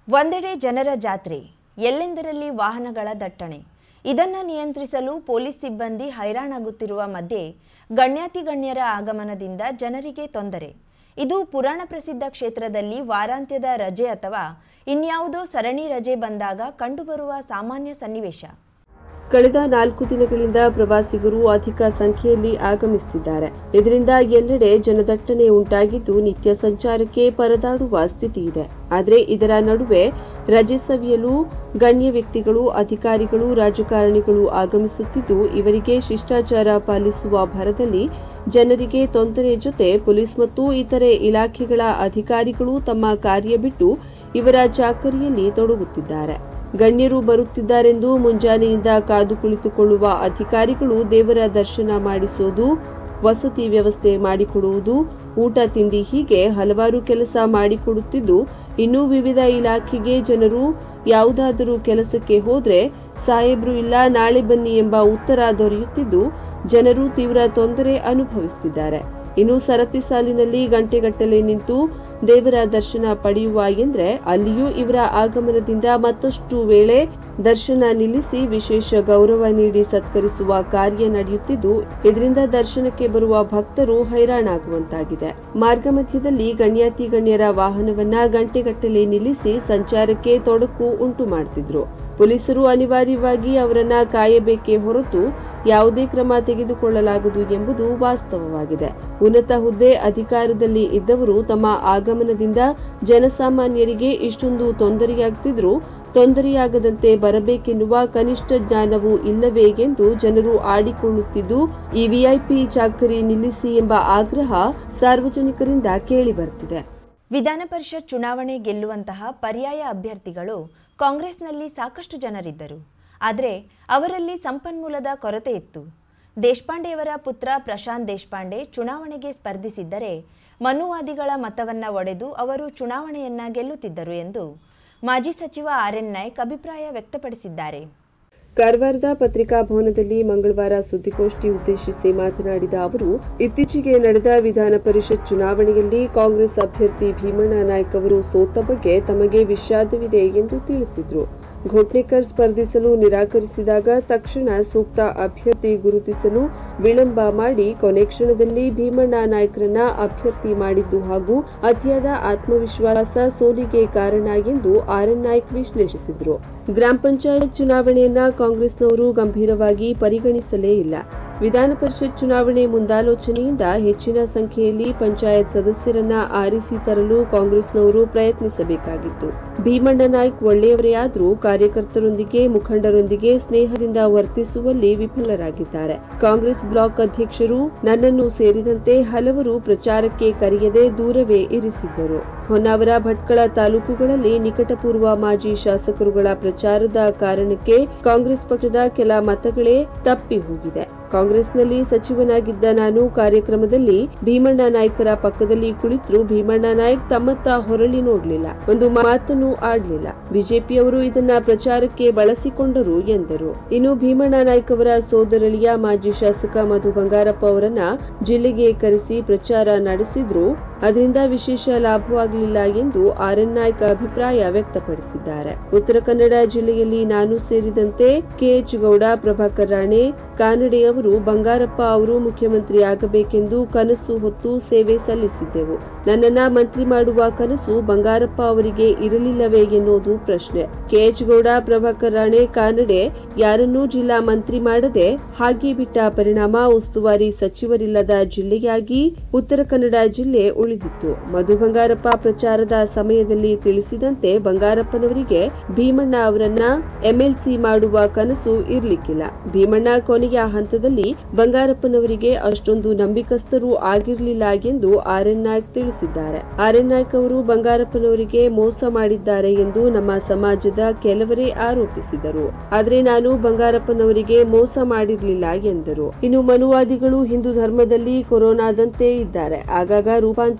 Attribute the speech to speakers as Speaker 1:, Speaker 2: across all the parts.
Speaker 1: ಒಂದೆಡೆ ಜನರ ಜಾತ್ರೆ ಎಲ್ಲೆಂದರಲ್ಲಿ ವಾಹನಗಳ ದಟ್ಟಣೆ ಇದನ್ನು ನಿಯಂತ್ರಿಸಲು ಪೊಲೀಸ್ ಸಿಬ್ಬಂದಿ ಹೈರಾಣಾಗುತ್ತಿರುವ ಮಧ್ಯೆ ಗಣ್ಯಾತಿಗಣ್ಯರ ಆಗಮನದಿಂದ ಜನರಿಗೆ ತೊಂದರೆ ಇದು ಪುರಾಣ ಪ್ರಸಿದ್ಧ ಕ್ಷೇತ್ರದಲ್ಲಿ ವಾರಾಂತ್ಯದ ರಜೆ ಅಥವಾ ಇನ್ಯಾವುದೋ ಸರಣಿ ರಜೆ ಬಂದಾಗ ಕಂಡುಬರುವ ಸಾಮಾನ್ಯ ಸನ್ನಿವೇಶ
Speaker 2: ಕಳೆದ ನಾಲ್ಕು ದಿನಗಳಿಂದ ಪ್ರವಾಸಿಗರು ಅಧಿಕ ಸಂಖ್ಯೆಯಲ್ಲಿ ಆಗಮಿಸುತ್ತಿದ್ದಾರೆ ಇದರಿಂದ ಎಲ್ಲೆಡೆ ಜನದಟ್ಟಣೆ ಉಂಟಾಗಿದ್ದು ನಿತ್ಯ ಸಂಚಾರಕ್ಕೆ ಪರದಾಡುವ ಸ್ಥಿತಿ ಇದೆ ಆದರೆ ಇದರ ನಡುವೆ ರಜೆ ಸವಿಯಲು ಗಣ್ಯ ವ್ಯಕ್ತಿಗಳು ಅಧಿಕಾರಿಗಳು ರಾಜಕಾರಣಿಗಳು ಆಗಮಿಸುತ್ತಿದ್ದು ಇವರಿಗೆ ಶಿಷ್ಟಾಚಾರ ಪಾಲಿಸುವ ಭರದಲ್ಲಿ ಜನರಿಗೆ ತೊಂದರೆ ಜೊತೆ ಪೊಲೀಸ್ ಮತ್ತು ಇತರೆ ಇಲಾಖೆಗಳ ಅಧಿಕಾರಿಗಳು ತಮ್ಮ ಕಾರ್ಯ ಬಿಟ್ಟು ಇವರ ಚಾಕರಿಯಲ್ಲಿ ತೊಡಗುತ್ತಿದ್ದಾರೆ ಗಣ್ಯರು ಬರುತ್ತಿದ್ದಾರೆಂದು ಮುಂಜಾನೆಯಿಂದ ಕಾದು ಕುಳಿತುಕೊಳ್ಳುವ ಅಧಿಕಾರಿಗಳು ದೇವರ ದರ್ಶನ ಮಾಡಿಸೋದು ವಸತಿ ವ್ಯವಸ್ಥೆ ಮಾಡಿಕೊಡುವುದು ಊಟ ತಿಂಡಿ ಹೀಗೆ ಹಲವಾರು ಕೆಲಸ ಮಾಡಿಕೊಡುತ್ತಿದ್ದು ಇನ್ನು ವಿವಿಧ ಇಲಾಖೆಗೆ ಜನರು ಯಾವುದಾದರೂ ಕೆಲಸಕ್ಕೆ ಹೋದ್ರೆ ಸಾಹೇಬ್ರು ಇಲ್ಲ ನಾಳೆ ಬನ್ನಿ ಎಂಬ ಉತ್ತರ ದೊರೆಯುತ್ತಿದ್ದು ಜನರು ತೀವ್ರ ತೊಂದರೆ ಅನುಭವಿಸುತ್ತಿದ್ದಾರೆ ಇನ್ನು ಸರತಿ ಸಾಲಿನಲ್ಲಿ ಗಂಟೆಗಟ್ಟಲೆ ನಿಂತು ದೇವರ ದರ್ಶನ ಪಡೆಯುವ ಎಂದ್ರೆ ಅಲ್ಲಿಯೂ ಇವರ ಆಗಮನದಿಂದ ಮತ್ತಷ್ಟು ವೇಳೆ ದರ್ಶನ ನಿಲ್ಲಿಸಿ ವಿಶೇಷ ಗೌರವ ನೀಡಿ ಸತ್ಕರಿಸುವ ಕಾರ್ಯ ನಡೆಯುತ್ತಿದ್ದು ಇದರಿಂದ ದರ್ಶನಕ್ಕೆ ಬರುವ ಭಕ್ತರು ಹೈರಾಣಾಗುವಂತಾಗಿದೆ ಮಾರ್ಗ ಮಧ್ಯದಲ್ಲಿ ಗಣ್ಯಾತಿ ಗಣ್ಯರ ವಾಹನವನ್ನ ಗಂಟೆಗಟ್ಟಲೆ ನಿಲ್ಲಿಸಿ ಸಂಚಾರಕ್ಕೆ ತೊಡಕು ಉಂಟು ಮಾಡುತ್ತಿದ್ರು ಪೊಲೀಸರು ಅನಿವಾರ್ಯವಾಗಿ ಅವರನ್ನ ಕಾಯಬೇಕೇ ಹೊರತು ಯಾವುದೇ ಕ್ರಮ ತೆಗೆದುಕೊಳ್ಳಲಾಗದು ಎಂಬುದು ವಾಸ್ತವವಾಗಿದೆ ಉನ್ನತ ಹುದ್ದೆ ಅಧಿಕಾರದಲ್ಲಿ ಇದ್ದವರು ತಮ್ಮ ಆಗಮನದಿಂದ ಜನಸಾಮಾನ್ಯರಿಗೆ ಇಷ್ಟೊಂದು ತೊಂದರೆಯಾಗ್ತಿದ್ರು ತೊಂದರೆಯಾಗದಂತೆ ಬರಬೇಕೆನ್ನುವ ಕನಿಷ್ಠ ಜ್ಞಾನವೂ ಇಲ್ಲವೇ ಎಂದು ಜನರು ಆಡಿಕೊಳ್ಳುತ್ತಿದ್ದು ಈ ವಿಐಪಿ ಚಾಕರಿ ನಿಲ್ಲಿಸಿ ಎಂಬ ಆಗ್ರಹ ಸಾರ್ವಜನಿಕರಿಂದ ಕೇಳಿಬರುತ್ತಿದೆ
Speaker 1: ವಿಧಾನ ಪರಿಷತ್ ಚುನಾವಣೆ ಗೆಲ್ಲುವಂತಹ ಪರ್ಯಾಯ ಅಭ್ಯರ್ಥಿಗಳು ಕಾಂಗ್ರೆಸ್ನಲ್ಲಿ ಸಾಕಷ್ಟು ಜನರಿದ್ದರು ಆದರೆ ಅವರಲ್ಲಿ ಸಂಪನ್ಮೂಲದ ಕೊರತೆ ಇತ್ತು ದೇಶಪಾಂಡೆಯವರ ಪುತ್ರ ಪ್ರಶಾಂತ್ ದೇಶಪಾಂಡೆ ಚುನಾವಣೆಗೆ ಸ್ಪರ್ಧಿಸಿದ್ದರೆ ಮನುವಾದಿಗಳ ಮತವನ್ನ ಒಡೆದು ಅವರು ಚುನಾವಣೆಯನ್ನ ಗೆಲ್ಲುತ್ತಿದ್ದರು ಎಂದು ಮಾಜಿ ಸಚಿವ ಆರ್ ಎನ್ ನಾಯ್ಕ್ ಅಭಿಪ್ರಾಯ ವ್ಯಕ್ತಪಡಿಸಿದ್ದಾರೆ
Speaker 2: ಕಾರವಾರದ ಪತ್ರಿಕಾ ಭವನದಲ್ಲಿ ಮಂಗಳವಾರ ಸುದ್ದಿಗೋಷ್ಠಿ ಉದ್ದೇಶಿಸಿ ಮಾತನಾಡಿದ ಅವರು ಇತ್ತೀಚೆಗೆ ನಡೆದ ವಿಧಾನ ಪರಿಷತ್ ಚುನಾವಣೆಯಲ್ಲಿ ಕಾಂಗ್ರೆಸ್ ಅಭ್ಯರ್ಥಿ ಭೀಮಣ್ಣ ನಾಯ್ಕ್ ಅವರು ಸೋತ ಬಗ್ಗೆ ತಮಗೆ ವಿಷಾದವಿದೆ ಎಂದು ತಿಳಿಸಿದರು ಘೋಟ್ನೇಕರ್ ಸ್ಪರ್ಧಿಸಲು ನಿರಾಕರಿಸಿದಾಗ ತಕ್ಷಣ ಸೂಕ್ತ ಅಭ್ಯರ್ಥಿ ಗುರುತಿಸಲು ವಿಳಂಬ ಮಾಡಿ ಕೊನೆ ಕ್ಷಣದಲ್ಲಿ ಭೀಮಣ್ಣ ನಾಯ್ಕರನ್ನ ಅಭ್ಯರ್ಥಿ ಮಾಡಿದ್ದು ಹಾಗೂ ಅತಿಯಾದ ಆತ್ಮವಿಶ್ವಾಸ ಸೋಲಿಗೆ ಕಾರಣ ಎಂದು ಆರ್ಎನ್ ನಾಯ್ಕ್ ವಿಶ್ಲೇಷಿಸಿದರು ಗ್ರಾಮ ಪಂಚಾಯತ್ ಚುನಾವಣೆಯನ್ನ ಕಾಂಗ್ರೆಸ್ನವರು ಗಂಭೀರವಾಗಿ ಪರಿಗಣಿಸಲೇ ಇಲ್ಲ ವಿಧಾನ ಪರಿಷತ್ ಚುನಾವಣೆ ಮುಂದಾಲೋಚನೆಯಿಂದ ಹೆಚ್ಚಿನ ಸಂಖ್ಯೆಯಲ್ಲಿ ಪಂಚಾಯತ್ ಸದಸ್ಯರನ್ನ ಆರಿಸಿ ತರಲು ಕಾಂಗ್ರೆಸ್ನವರು ಪ್ರಯತ್ನಿಸಬೇಕಾಗಿತ್ತು ಭೀಮಣ್ಣ ನಾಯ್ಕ್ ಒಳ್ಳೆಯವರೇ ಆದರೂ ಕಾರ್ಯಕರ್ತರೊಂದಿಗೆ ಮುಖಂಡರೊಂದಿಗೆ ಸ್ನೇಹದಿಂದ ವರ್ತಿಸುವಲ್ಲಿ ವಿಫಲರಾಗಿದ್ದಾರೆ ಕಾಂಗ್ರೆಸ್ ಬ್ಲಾಕ್ ಅಧ್ಯಕ್ಷರು ನನ್ನನ್ನು ಸೇರಿದಂತೆ ಹಲವರು ಪ್ರಚಾರಕ್ಕೆ ಕರೆಯದೆ ದೂರವೇ ಇರಿಸಿದ್ದರು ಹೊನ್ನಾವರ ಭಟ್ಕಳ ತಾಲೂಕುಗಳಲ್ಲಿ ನಿಕಟಪೂರ್ವ ಮಾಜಿ ಶಾಸಕರುಗಳ ಪ್ರಚಾರದ ಕಾರಣಕ್ಕೆ ಕಾಂಗ್ರೆಸ್ ಪಕ್ಷದ ಕೆಲ ಮತಗಳೇ ತಪ್ಪಿ ಹೋಗಿದೆ ಕಾಂಗ್ರೆಸ್ನಲ್ಲಿ ಸಚಿವನಾಗಿದ್ದ ನಾನು ಕಾರ್ಯಕ್ರಮದಲ್ಲಿ ಭೀಮಣ್ಣ ನಾಯ್ಕರ ಪಕ್ಕದಲ್ಲಿ ಕುಳಿತರು ಭೀಮಣ್ಣ ನಾಯ್ಕ್ ತಮ್ಮತ್ತ ಹೊರಳಿ ನೋಡ್ಲಿಲ್ಲ ಒಂದು ಮಾತನ್ನು ಆಡ್ಲಿಲ್ಲ ಬಿಜೆಪಿಯವರು ಇದನ್ನ ಪ್ರಚಾರಕ್ಕೆ ಬಳಸಿಕೊಂಡರು ಎಂದರು ಇನ್ನು ಭೀಮಣ್ಣ ನಾಯ್ಕ್ ಅವರ ಸೋದರಳಿಯ ಮಾಜಿ ಶಾಸಕ ಮಧು ಬಂಗಾರಪ್ಪ ಅವರನ್ನ ಜಿಲ್ಲೆಗೆ ಕರೆಸಿ ಪ್ರಚಾರ ನಡೆಸಿದ್ರು ಅದರಿಂದ ವಿಶೇಷ ಲಾಭವಾಗಲಿಲ್ಲ ಎಂದು ಆರ್ಎನ್ ನಾಯ್ಕ್ ಅಭಿಪ್ರಾಯ ವ್ಯಕ್ತಪಡಿಸಿದ್ದಾರೆ ಉತ್ತರ ಕನ್ನಡ ಜಿಲ್ಲೆಯಲ್ಲಿ ನಾನು ಸೇರಿದಂತೆ ಕೆಎಚ್ ಗೌಡ ಪ್ರಭಾಕರ್ ರಾಣೆ ಕಾನಡೆ ಅವರು ಬಂಗಾರಪ್ಪ ಅವರು ಮುಖ್ಯಮಂತ್ರಿ ಆಗಬೇಕೆಂದು ಕನಸು ಹೊತ್ತು ಸೇವೆ ಸಲ್ಲಿಸಿದ್ದೆವು ನನ್ನನ್ನ ಮಂತ್ರಿ ಮಾಡುವ ಕನಸು ಬಂಗಾರಪ್ಪ ಅವರಿಗೆ ಇರಲಿಲ್ಲವೇ ಎನ್ನುವುದು ಪ್ರಶ್ನೆ ಕೆಎಚ್ ಗೌಡ ಪ್ರಭಾಕರ್ ರಾಣೆ ಕಾನಡೆ ಯಾರನ್ನೂ ಜಿಲ್ಲಾ ಮಂತ್ರಿ ಮಾಡದೆ ಹಾಗೆ ಬಿಟ್ಟ ಪರಿಣಾಮ ಉಸ್ತುವಾರಿ ಸಚಿವರಿಲ್ಲದ ಜಿಲ್ಲೆಯಾಗಿ ಉತ್ತರ ಕನ್ನಡ ಜಿಲ್ಲೆ ಉಳಿದಿತ್ತು ಮಧು ಬಂಗಾರಪ್ಪ ಪ್ರಚಾರದ ಸಮಯದಲ್ಲಿ ತಿಳಿಸಿದಂತೆ ಬಂಗಾರಪ್ಪನವರಿಗೆ ಭೀಮಣ್ಣ ಅವರನ್ನ ಎಂಎಲ್ಸಿ ಮಾಡುವ ಕನಸು ಇರ್ಲಿಕ್ಕಿಲ್ಲ ಭೀಮಣ್ಣ ಕೊನೆಯ ಹಂತದಲ್ಲಿ ಬಂಗಾರಪ್ಪನವರಿಗೆ ಅಷ್ಟೊಂದು ನಂಬಿಕಸ್ಥರು ಆಗಿರಲಿಲ್ಲ ಎಂದು ಆರ್ಎನ್ ನಾಯ್ಕ್ ತಿಳಿಸಿದ್ದಾರೆ ಆರ್ಎನ್ ನಾಯ್ಕ್ ಅವರು ಬಂಗಾರಪ್ಪನವರಿಗೆ ಮೋಸ ಮಾಡಿದ್ದಾರೆ ಎಂದು ನಮ್ಮ ಸಮಾಜದ ಕೆಲವರೇ ಆರೋಪಿಸಿದರು ಆದರೆ ನಾನು ಬಂಗಾರಪ್ಪನವರಿಗೆ ಮೋಸ ಮಾಡಿರಲಿಲ್ಲ ಎಂದರು ಇನ್ನು ಮನುವಾದಿಗಳು ಹಿಂದೂ ಧರ್ಮದಲ್ಲಿ ಕೊರೋನಾದಂತೆ ಇದ್ದಾರೆ ಆಗಾಗ ರೂಪಾಂತರ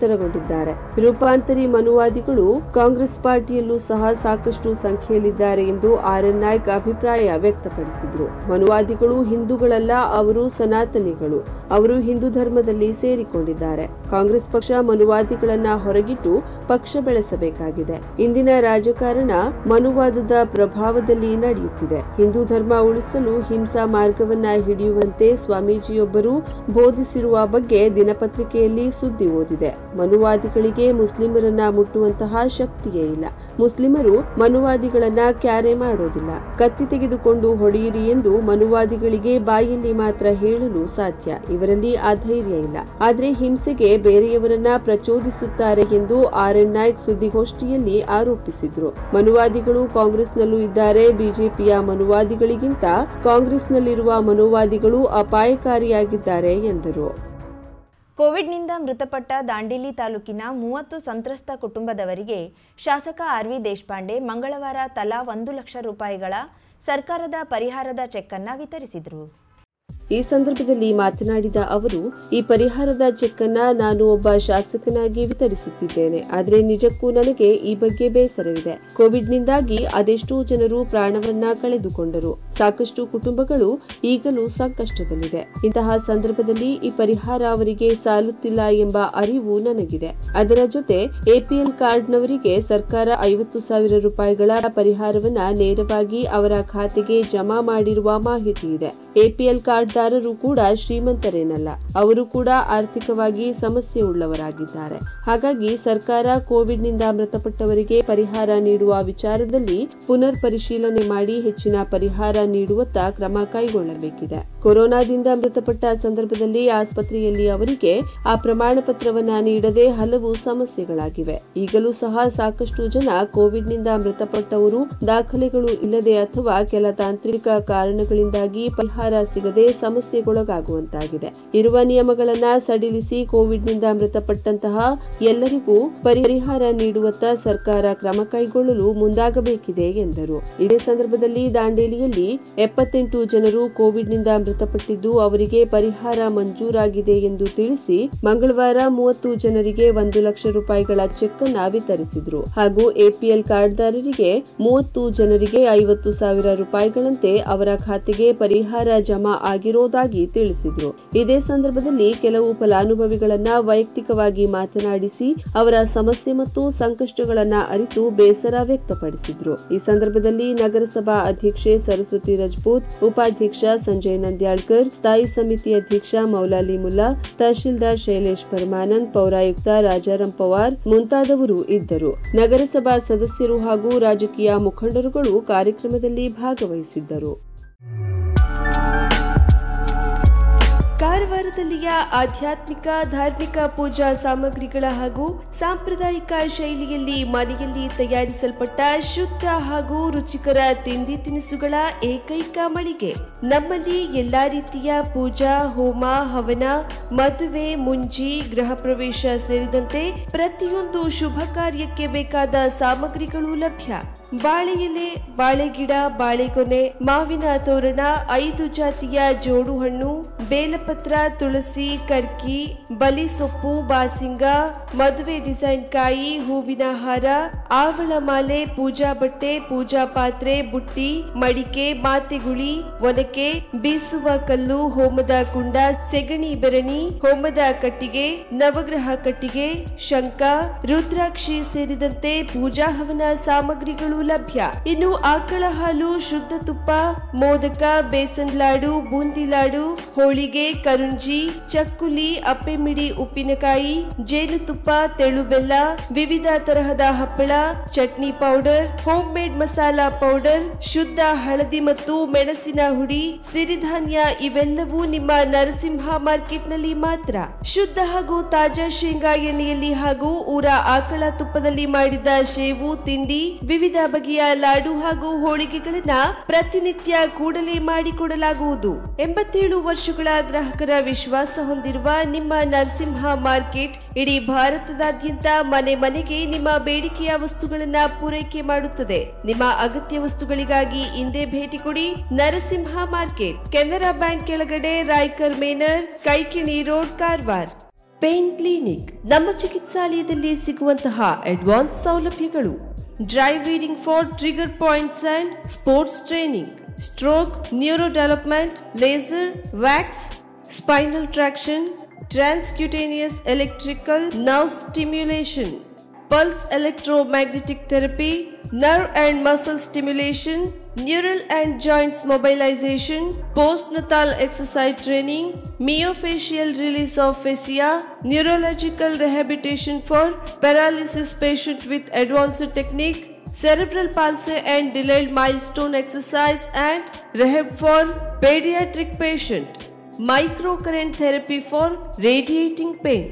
Speaker 2: ರೂಪಾಂತರಗೊಂಡಿದ್ದಾರೆ ರೂಪಾಂತರಿ ಮನುವಾದಿಗಳು ಕಾಂಗ್ರೆಸ್ ಪಾರ್ಟಿಯಲ್ಲೂ ಸಹ ಸಾಕಷ್ಟು ಸಂಖ್ಯೆಯಲ್ಲಿದ್ದಾರೆ ಎಂದು ಆರ್ ಎನ್ ನಾಯ್ಕ್ ಅಭಿಪ್ರಾಯ ವ್ಯಕ್ತಪಡಿಸಿದ್ರು ಮನುವಾದಿಗಳು ಹಿಂದೂಗಳಲ್ಲ ಅವರು ಸನಾತನಿಗಳು ಅವರು ಹಿಂದೂ ಧರ್ಮದಲ್ಲಿ ಸೇರಿಕೊಂಡಿದ್ದಾರೆ ಕಾಂಗ್ರೆಸ್ ಪಕ್ಷ ಮನುವಾದಿಗಳನ್ನ ಹೊರಗಿಟ್ಟು ಪಕ್ಷ ಬೆಳೆಸಬೇಕಾಗಿದೆ ಇಂದಿನ ರಾಜಕಾರಣ ಮನುವಾದದ ಪ್ರಭಾವದಲ್ಲಿ ನಡೆಯುತ್ತಿದೆ ಹಿಂದೂ ಧರ್ಮ ಉಳಿಸಲು ಹಿಂಸಾ ಮಾರ್ಗವನ್ನ ಹಿಡಿಯುವಂತೆ ಸ್ವಾಮೀಜಿಯೊಬ್ಬರು ಬೋಧಿಸಿರುವ ಬಗ್ಗೆ ದಿನಪತ್ರಿಕೆಯಲ್ಲಿ ಸುದ್ದಿ ಓದಿದೆ ಮನುವಾದಿಗಳಿಗೆ ಮುಸ್ಲಿಮರನ್ನ ಮುಟ್ಟುವಂತಹ ಶಕ್ತಿಯೇ ಇಲ್ಲ ಮುಸ್ಲಿಮರು ಮನುವಾದಿಗಳನ್ನ ಕ್ಯಾರೆ ಮಾಡೋದಿಲ್ಲ ಕತ್ತಿ ತೆಗೆದುಕೊಂಡು ಹೊಡೆಯಿರಿ ಎಂದು ಮನುವಾದಿಗಳಿಗೆ ಬಾಯಲ್ಲಿ ಮಾತ್ರ ಹೇಳಲು ಸಾಧ್ಯ ಇವರಲ್ಲಿ ಆ ಧೈರ್ಯ ಇಲ್ಲ ಆದ್ರೆ ಹಿಂಸೆಗೆ ಬೇರೆಯವರನ್ನ ಪ್ರಚೋದಿಸುತ್ತಾರೆ ಎಂದು ಆರ್ ಎನ್ ನಾಯ್ಕ್ ಸುದ್ದಿಗೋಷ್ಠಿಯಲ್ಲಿ ಆರೋಪಿಸಿದ್ರು ಮನುವಾದಿಗಳು ಕಾಂಗ್ರೆಸ್ನಲ್ಲೂ ಇದ್ದಾರೆ ಬಿಜೆಪಿಯ ಮನುವಾದಿಗಳಿಗಿಂತ ಕಾಂಗ್ರೆಸ್ನಲ್ಲಿರುವ ಮನುವಾದಿಗಳು ಅಪಾಯಕಾರಿಯಾಗಿದ್ದಾರೆ ಎಂದರು
Speaker 1: ಕೋವಿಡ್ನಿಂದ ಮೃತಪಟ್ಟ ದಾಂಡೇಲಿ ತಾಲೂಕಿನ ಮೂವತ್ತು ಸಂತ್ರಸ್ತ ಕುಟುಂಬದವರಿಗೆ ಶಾಸಕ ಆರ್ ವಿ ದೇಶಪಾಂಡೆ ಮಂಗಳವಾರ ತಲಾ ಒಂದು ಲಕ್ಷ ರೂಪಾಯಿಗಳ ಸರ್ಕಾರದ ಪರಿಹಾರದ ಚೆಕ್ ಅನ್ನ ವಿತರಿಸಿದರು
Speaker 2: ಈ ಸಂದರ್ಭದಲ್ಲಿ ಮಾತನಾಡಿದ ಅವರು ಈ ಪರಿಹಾರದ ಚೆಕ್ ಅನ್ನ ನಾನು ಒಬ್ಬ ಶಾಸಕನಾಗಿ ವಿತರಿಸುತ್ತಿದ್ದೇನೆ ಆದರೆ ನಿಜಕ್ಕೂ ನನಗೆ ಈ ಬಗ್ಗೆ ಬೇಸರವಿದೆ ಕೋವಿಡ್ನಿಂದಾಗಿ ಅದೆಷ್ಟೋ ಜನರು ಪ್ರಾಣವನ್ನ ಕಳೆದುಕೊಂಡರು ಸಾಕಷ್ಟು ಕುಟುಂಬಗಳು ಈಗಲೂ ಸಂಕಷ್ಟದಲ್ಲಿದೆ ಇಂತಹ ಸಂದರ್ಭದಲ್ಲಿ ಈ ಪರಿಹಾರ ಅವರಿಗೆ ಸಾಲುತ್ತಿಲ್ಲ ಎಂಬ ಅರಿವು ನನಗಿದೆ ಅದರ ಜೊತೆ ಎಪಿಎಲ್ ಕಾರ್ಡ್ನವರಿಗೆ ಸರ್ಕಾರ ಐವತ್ತು ಸಾವಿರ ರೂಪಾಯಿಗಳ ಪರಿಹಾರವನ್ನ ನೇರವಾಗಿ ಅವರ ಖಾತೆಗೆ ಜಮಾ ಮಾಡಿರುವ ಮಾಹಿತಿ ಇದೆ ಎಪಿಎಲ್ ಕಾರ್ಡ್ದಾರರು ಕೂಡ ಶ್ರೀಮಂತರೇನಲ್ಲ ಅವರು ಕೂಡ ಆರ್ಥಿಕವಾಗಿ ಸಮಸ್ಯೆ ಉಳ್ಳವರಾಗಿದ್ದಾರೆ ಹಾಗಾಗಿ ಸರ್ಕಾರ ಕೋವಿಡ್ನಿಂದ ಮೃತಪಟ್ಟವರಿಗೆ ಪರಿಹಾರ ನೀಡುವ ವಿಚಾರದಲ್ಲಿ ಪುನರ್ ಪರಿಶೀಲನೆ ಮಾಡಿ ಹೆಚ್ಚಿನ ಪರಿಹಾರ ನೀಡುವತ್ತ ಕ್ರಮ ಕೈಗೊಳ್ಳಬೇಕಿದೆ ಕೊರೋನಾದಿಂದ ಮೃತಪಟ್ಟ ಸಂದರ್ಭದಲ್ಲಿ ಆಸ್ಪತ್ರೆಯಲ್ಲಿ ಅವರಿಗೆ ಆ ಪ್ರಮಾಣ ಪತ್ರವನ್ನ ನೀಡದೆ ಹಲವು ಸಮಸ್ಯೆಗಳಾಗಿವೆ ಈಗಲೂ ಸಹ ಸಾಕಷ್ಟು ಜನ ಕೋವಿಡ್ನಿಂದ ಮೃತಪಟ್ಟವರು ದಾಖಲೆಗಳು ಇಲ್ಲದೆ ಅಥವಾ ಕೆಲ ತಾಂತ್ರಿಕ ಕಾರಣಗಳಿಂದಾಗಿ ಪರಿಹಾರ ಸಿಗದೆ ಸಮಸ್ಯೆಗೊಳಗಾಗುವಂತಾಗಿದೆ ಇರುವ ನಿಯಮಗಳನ್ನ ಸಡಿಲಿಸಿ ಕೋವಿಡ್ನಿಂದ ಮೃತಪಟ್ಟಂತಹ ಎಲ್ಲರಿಗೂ ಪರಿಹಾರ ನೀಡುವತ್ತ ಸರ್ಕಾರ ಕ್ರಮ ಕೈಗೊಳ್ಳಲು ಮುಂದಾಗಬೇಕಿದೆ ಎಂದರು ಇದೇ ಸಂದರ್ಭದಲ್ಲಿ ದಾಂಡೇಲಿಯಲ್ಲಿ ಎಪ್ಪತ್ತೆಂಟು ಜನರು ಕೋವಿಡ್ನಿಂದ ಮೃತಪಟ್ಟಿದ್ದು ಅವರಿಗೆ ಪರಿಹಾರ ಮಂಜೂರಾಗಿದೆ ಎಂದು ತಿಳಿಸಿ ಮಂಗಳವಾರ ಮೂವತ್ತು ಜನರಿಗೆ ಒಂದು ಲಕ್ಷ ರೂಪಾಯಿಗಳ ಚೆಕ್ ಅನ್ನ ವಿತರಿಸಿದ್ರು ಹಾಗೂ ಎಪಿಎಲ್ ಕಾರ್ಡ್ದಾರರಿಗೆ ಮೂವತ್ತು ಜನರಿಗೆ ಐವತ್ತು ಸಾವಿರ ರೂಪಾಯಿಗಳಂತೆ ಅವರ ಖಾತೆಗೆ ಪರಿಹಾರ ಜಮಾ ಆಗಿರೋದಾಗಿ ತಿಳಿಸಿದ್ರು ಇದೇ ಸಂದರ್ಭದಲ್ಲಿ ಕೆಲವು ಫಲಾನುಭವಿಗಳನ್ನ ವೈಯಕ್ತಿಕವಾಗಿ ಮಾತನಾಡಿಸಿ ಅವರ ಸಮಸ್ಯೆ ಮತ್ತು ಸಂಕಷ್ಟಗಳನ್ನ ಅರಿತು ಬೇಸರ ವ್ಯಕ್ತಪಡಿಸಿದ್ರು ಈ ಸಂದರ್ಭದಲ್ಲಿ ನಗರಸಭಾ ಅಧ್ಯಕ್ಷೆ ಸರಸ್ವತಿ ರಜಪೂತ್ ಉಪಾಧ್ಯಕ್ಷ ಸಂಜಯ್ ನಂದ್ಯಾಳ್ಕರ್ ಸ್ಥಾಯಿ ಸಮಿತಿ ಅಧ್ಯಕ್ಷ ಮೌಲಾಲಿ ಮುಲ್ಲಾ ತಹಶೀಲ್ದಾರ್ ಶೈಲೇಶ್ ಪರಮಾನಂದ್ ಪೌರಾಯುಕ್ತ ರಾಜಾರಾಮ್ ಪವಾರ್ ಮುಂತಾದವರು ಇದ್ದರು ನಗರಸಭಾ ಸದಸ್ಯರು ಹಾಗೂ ರಾಜಕೀಯ ಮುಖಂಡರುಗಳು ಕಾರ್ಯಕ್ರಮದಲ್ಲಿ ಭಾಗವಹಿಸಿದ್ದರು ಕಾರವಾರದಲ್ಲಿಯ ಆಧ್ಯಾತ್ಮಿಕ ಧಾರ್ಮಿಕ ಪೂಜಾ ಸಾಮಗ್ರಿಗಳ ಹಾಗೂ ಸಾಂಪ್ರದಾಯಿಕ ಶೈಲಿಯಲ್ಲಿ ಮನೆಯಲ್ಲಿ ತಯಾರಿಸಲ್ಪಟ್ಟ ಶುದ್ಧ ಹಾಗೂ ರುಚಿಕರ ತಿಂಡಿ ತಿನಿಸುಗಳ ಏಕೈಕ ಮಳಿಗೆ ನಮ್ಮಲ್ಲಿ ಎಲ್ಲಾ ರೀತಿಯ ಪೂಜಾ ಹೋಮ ಹವನ ಮದುವೆ ಮುಂಜಿ ಗೃಹ ಪ್ರವೇಶ ಸೇರಿದಂತೆ ಪ್ರತಿಯೊಂದು ಶುಭ ಕಾರ್ಯಕ್ಕೆ ಬೇಕಾದ ಸಾಮಗ್ರಿಗಳು ಲಭ್ಯ ಬಾಳೆ ಎಲೆ ಬಾಳೆಗಿಡ ಬಾಳೆಗೊನೆ ಮಾವಿನ ತೋರಣ ಐದು ಜಾತಿಯ ಜೋಡು ಹಣ್ಣು ಬೇಲಪತ್ರ ತುಳಸಿ ಕರ್ಕಿ ಬಲಿ ಸೊಪ್ಪು ಬಾಸಿಂಗ ಮದುವೆ ಡಿಸೈನ್ ಕಾಯಿ ಹೂವಿನ ಹಾರ ಆವಳ ಮಾಲೆ ಪೂಜಾ ಬಟ್ಟೆ ಪೂಜಾ ಪಾತ್ರೆ ಬುಟ್ಟಿ ಮಡಿಕೆ ಮಾತೆಗುಳಿ ಒನಕೆ ಬೀಸುವ ಕಲ್ಲು ಹೋಮದ ಕುಂಡ ಸೆಗಣಿ ಬೆರಣಿ ಹೋಮದ ಕಟ್ಟಿಗೆ ನವಗ್ರಹ ಕಟ್ಟಿಗೆ ಶಂಕ ರುದ್ರಾಕ್ಷಿ ಸೇರಿದಂತೆ ಪೂಜಾ ಹವನ ಸಾಮಗ್ರಿಗಳು ಲಭ್ಯ ಇನ್ನು ಆಕಳ ಹಾಲು ಶುದ್ಧ ತುಪ್ಪ ಮೋದಕ ಬೇಸನ್ ಲಾಡು ಬೂಂದಿ ಲಾಡು ಹೋಳಿಗೆ ಕರುಂಜಿ ಚಕ್ಕುಲಿ ಅಪ್ಪೆಮಿಡಿ ಉಪ್ಪಿನಕಾಯಿ ಜೇನುತುಪ್ಪ ತೆಳು ಬೆಲ್ಲ ವಿವಿಧ ತರಹದ ಹಪ್ಪಳ chutney powder home made masala powder ಶುದ್ಧ ಹಳದಿ ಮತ್ತು ಮೆಣಸಿನ ಹುಡಿ ಸಿರಿಧಾನ್ಯ ಇವೆಲ್ಲವೂ ನಿಮ್ಮ ನರಸಿಂಹ ಮಾರ್ಕೆಟ್ನಲ್ಲಿ ಮಾತ್ರ ಶುದ್ಧ ಹಾಗೂ ತಾಜಾ ಶೇಂಗಾ ಎಣ್ಣೆಯಲ್ಲಿ ಹಾಗೂ ಊರ ಆಕಳ ತುಪ್ಪದಲ್ಲಿ ಮಾಡಿದ ಶೇವು ತಿಂಡಿ ವಿವಿಧ ಬಗೆಯ ಲಾಡು ಹಾಗೂ ಹೋಳಿಗೆಗಳನ್ನ ಪ್ರತಿನಿತ್ಯ ಕೂಡಲೇ ಮಾಡಿಕೊಡಲಾಗುವುದು ಎಂಬತ್ತೇಳು ವರ್ಷಗಳ ಗ್ರಾಹಕರ ವಿಶ್ವಾಸ ಹೊಂದಿರುವ ನಿಮ್ಮ ನರಸಿಂಹ ಮಾರ್ಕೆಟ್ ಇಡೀ ಭಾರತದಾದ್ಯಂತ ಮನೆ ಮನೆಗೆ ನಿಮ್ಮ ಬೇಡಿಕೆಯ ವಸ್ತುಗಳನ್ನ ಪೂರೈಕೆ ಮಾಡುತ್ತದೆ ನಿಮ್ಮ ಅಗತ್ಯ ವಸ್ತುಗಳಿಗಾಗಿ ಹಿಂದೆ ಭೇಟಿ ಕೊಡಿ ನರಸಿಂಹ ಮಾರ್ಕೆಟ್ ಕೆನರಾ ಬ್ಯಾಂಕ್ ಕೆಳಗಡೆ Raikar manor Kaikini road Karwar pain clinic ನಮ್ಮ ಚಿಕಿತ್ಸಾಲಯದಲ್ಲಿ ಸಿಗುವಂತಹ ಅಡ್ವಾನ್ಸ್ ಸೌಲಭ್ಯಗಳು dry needling for trigger points and sports training stroke neuro development laser wax spinal traction transcutaneous electrical nerve stimulation, pulse electromagnetic therapy, nerve and muscle stimulation, neural and joints mobilization, postnatal exercise training, myofascial release of fascia, neurological rehabilitation for paralysis patient with advanced technique, cerebral palsy and delayed milestone exercise and rehab for pediatric patient microcurrent therapy for radiating pain.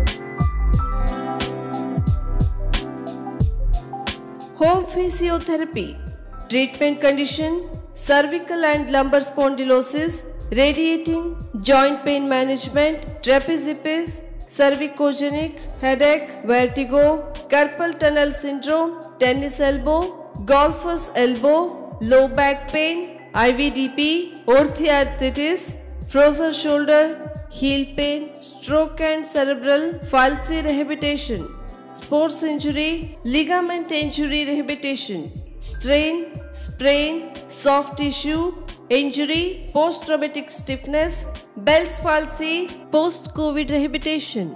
Speaker 2: Home physiotherapy, treatment condition, cervical and lumbar spondylosis, radiating, joint pain management, trapeziepis, cervicogenic, headache, vertigo, carpal tunnel syndrome, tennis elbow, golfer's elbow, low back pain, IVDP, orthoarthritis, frozen shoulder, heel pain, stroke and cerebral palsy rehabilitation, sports injury, ligament injury rehabilitation, strain, sprain, soft tissue, injury, post traumatic stiffness, Bell's palsy, post COVID rehabilitation.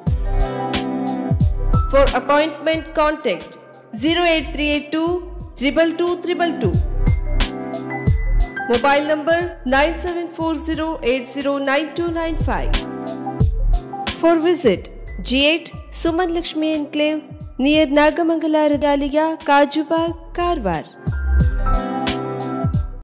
Speaker 2: For appointment, contact 08382 222 Mobile number 9740809295. For visit G8 Suman Lakshmi Enclave near Nagamangala Regalia, Kajubag, Karwar.